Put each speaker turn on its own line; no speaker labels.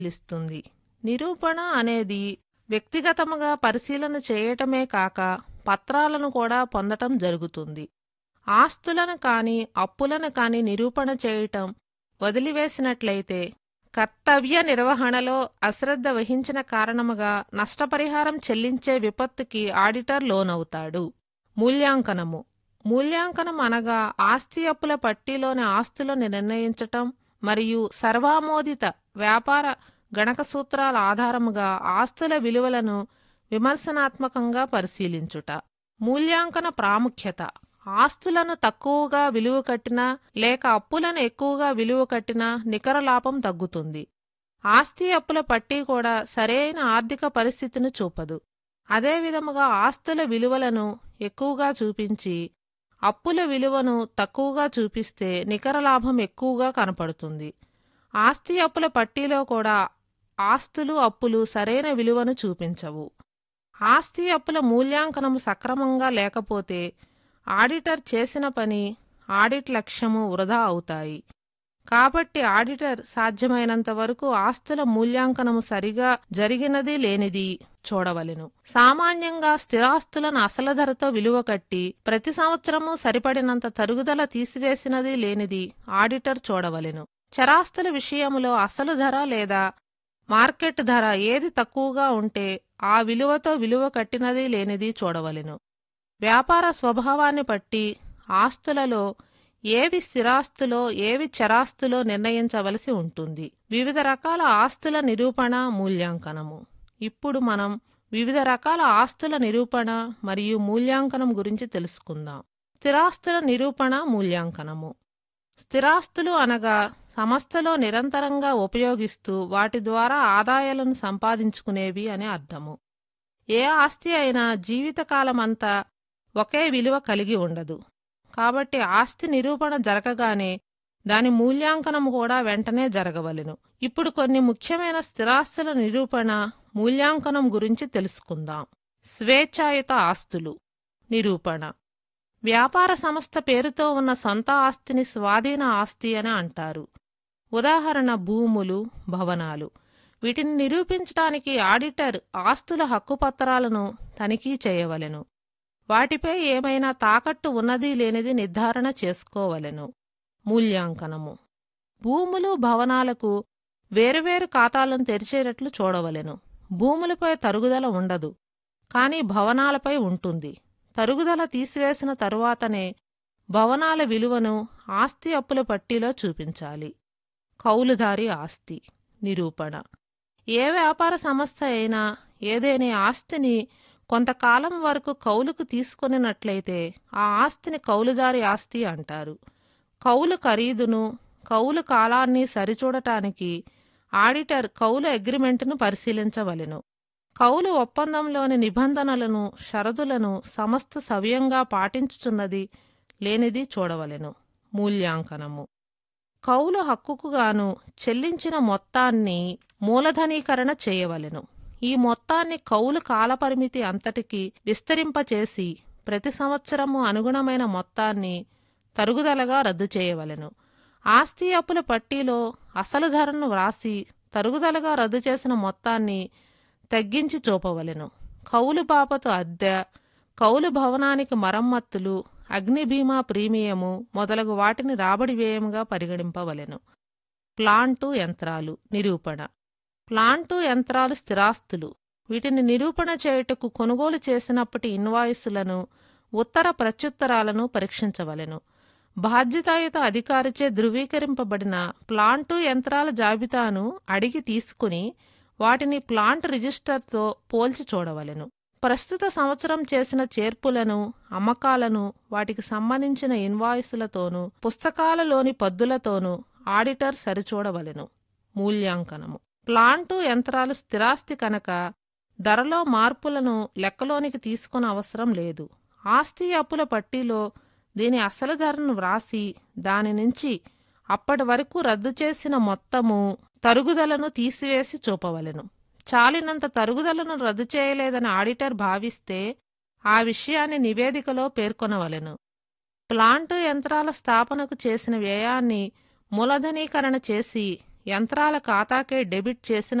ఇస్తుంది నిరూపణ అనేది వ్యక్తిగతముగా పరిశీలన చేయటమే కాక పత్రాలను కూడా పొందటం జరుగుతుంది ఆస్తులను కాని అప్పులను కాని నిరూపణ చేయటం వదిలివేసినట్లయితే కర్తవ్య నిర్వహణలో అశ్రద్ధ వహించిన కారణముగా నష్టపరిహారం చెల్లించే విపత్తుకి ఆడిటర్ లోనవుతాడు మూల్యాంకనము మూల్యాంకనం అనగా ఆస్తి అప్పుల పట్టీలోని ఆస్తులను నిర్ణయించటం మరియు సర్వామోదిత వ్యాపార గణక సూత్రాల ఆధారముగా ఆస్తుల విలువలను విమర్శనాత్మకంగా పరిశీలించుట మూల్యాంకన ప్రాముఖ్యత ఆస్తులను తక్కువగా విలువ కట్టినా లేక అప్పులను ఎక్కువగా విలువ కట్టినా నికర లాభం తగ్గుతుంది ఆస్తి అప్పుల పట్టీ కూడా సరైన ఆర్థిక పరిస్థితిని చూపదు అదే విధముగా ఆస్తుల విలువలను ఎక్కువగా చూపించి అప్పుల విలువను తక్కువగా చూపిస్తే నికర లాభం ఎక్కువగా కనపడుతుంది ఆస్తి అప్పుల పట్టీలో కూడా ఆస్తులు అప్పులు సరైన విలువను చూపించవు ఆస్తి అప్పుల మూల్యాంకనం సక్రమంగా లేకపోతే ఆడిటర్ చేసిన పని ఆడిట్ లక్ష్యము వృధా అవుతాయి కాబట్టి ఆడిటర్ సాధ్యమైనంత వరకు ఆస్తుల మూల్యాంకనము సరిగా జరిగినది లేనిది చూడవలెను సామాన్యంగా స్థిరాస్తులను అసలు ధరతో విలువ కట్టి ప్రతి సంవత్సరము సరిపడినంత తరుగుదల తీసివేసినది లేనిది ఆడిటర్ చూడవలెను చరాస్తుల విషయములో అసలు ధర లేదా మార్కెట్ ధర ఏది తక్కువగా ఉంటే ఆ విలువతో విలువ కట్టినది లేనిది చూడవలెను వ్యాపార స్వభావాన్ని బట్టి ఆస్తులలో ఏవి స్థిరాస్తులో ఏవి చరాస్తులో నిర్ణయించవలసి ఉంటుంది వివిధ రకాల ఆస్తుల నిరూపణ మూల్యాంకనము ఇప్పుడు మనం వివిధ రకాల ఆస్తుల నిరూపణ మరియు మూల్యాంకనం గురించి తెలుసుకుందాం స్థిరాస్తుల నిరూపణ మూల్యాంకనము స్థిరాస్తులు అనగా సంస్థలో నిరంతరంగా ఉపయోగిస్తూ వాటి ద్వారా ఆదాయాలను సంపాదించుకునేవి అని అర్థము ఏ ఆస్తి అయినా జీవితకాలమంతా ఒకే విలువ కలిగి ఉండదు కాబట్టి ఆస్తి నిరూపణ జరగగానే దాని మూల్యాంకనం కూడా వెంటనే జరగవలెను ఇప్పుడు కొన్ని ముఖ్యమైన స్థిరాస్తుల నిరూపణ మూల్యాంకనం గురించి తెలుసుకుందాం స్వేచ్ఛాయుత ఆస్తులు నిరూపణ వ్యాపార సంస్థ పేరుతో ఉన్న సొంత ఆస్తిని స్వాధీన ఆస్తి అని అంటారు ఉదాహరణ భూములు భవనాలు వీటిని నిరూపించటానికి ఆడిటర్ ఆస్తుల హక్కుపత్రాలను తనిఖీ చేయవలెను వాటిపై ఏమైనా తాకట్టు ఉన్నది లేనిది నిర్ధారణ చేసుకోవలెను మూల్యాంకనము భూములు భవనాలకు వేరువేరు ఖాతాలను తెరిచేటట్లు చూడవలెను భూములపై తరుగుదల ఉండదు కాని భవనాలపై ఉంటుంది తరుగుదల తీసివేసిన తరువాతనే భవనాల విలువను ఆస్తి అప్పుల పట్టీలో చూపించాలి కౌలుదారి ఆస్తి నిరూపణ ఏ వ్యాపార సంస్థ అయినా ఏదేని ఆస్తిని కొంతకాలం వరకు కౌలుకు తీసుకొనినట్లయితే ఆ ఆస్తిని కౌలుదారి ఆస్తి అంటారు కౌలు ఖరీదును కౌలు కాలాన్ని సరిచూడటానికి ఆడిటర్ కౌలు అగ్రిమెంటును పరిశీలించవలెను కౌలు ఒప్పందంలోని నిబంధనలను షరతులను సంస్థ సవ్యంగా పాటించుచున్నది లేనిది చూడవలెను మూల్యాంకనము కౌలు హక్కుకుగాను చెల్లించిన మొత్తాన్ని మూలధనీకరణ చేయవలెను ఈ మొత్తాన్ని కౌలు కాలపరిమితి అంతటికి విస్తరింపచేసి ప్రతి సంవత్సరము అనుగుణమైన మొత్తాన్ని తరుగుదలగా రద్దు చేయవలెను ఆస్తి అప్పుల పట్టీలో అసలు ధరను వ్రాసి తరుగుదలగా రద్దు చేసిన మొత్తాన్ని తగ్గించి చూపవలెను కౌలు బాపతు అద్దె కౌలు భవనానికి మరమ్మత్తులు అగ్ని బీమా ప్రీమియము మొదలగు వాటిని రాబడి వ్యయముగా పరిగణింపవలెను ప్లాంటు యంత్రాలు నిరూపణ ప్లాంటు యంత్రాలు స్థిరాస్తులు వీటిని నిరూపణ చేయుటకు కొనుగోలు చేసినప్పటి ఇన్వాయిసులను ఉత్తర ప్రత్యుత్తరాలను పరీక్షించవలెను బాధ్యతాయుత అధికారిచే ధృవీకరింపబడిన ప్లాంటు యంత్రాల జాబితాను అడిగి తీసుకుని వాటిని ప్లాంట్ రిజిస్టర్తో పోల్చి చూడవలెను ప్రస్తుత సంవత్సరం చేసిన చేర్పులను అమ్మకాలను వాటికి సంబంధించిన ఇన్వాయిసులతోనూ పుస్తకాలలోని పద్దులతోనూ ఆడిటర్ సరిచూడవలెను మూల్యాంకనము ప్లాంటు యంత్రాలు స్థిరాస్తి కనుక ధరలో మార్పులను లెక్కలోనికి తీసుకుని అవసరం లేదు ఆస్తి అప్పుల పట్టీలో దీని అసలు ధరను వ్రాసి దాని నుంచి అప్పటి వరకు రద్దు చేసిన మొత్తము తరుగుదలను తీసివేసి చూపవలెను చాలినంత తరుగుదలను రద్దు చేయలేదని ఆడిటర్ భావిస్తే ఆ విషయాన్ని నివేదికలో పేర్కొనవలెను ప్లాంటు యంత్రాల స్థాపనకు చేసిన వ్యయాన్ని మూలధనీకరణ చేసి యంత్రాల ఖాతాకే డెబిట్ చేసిన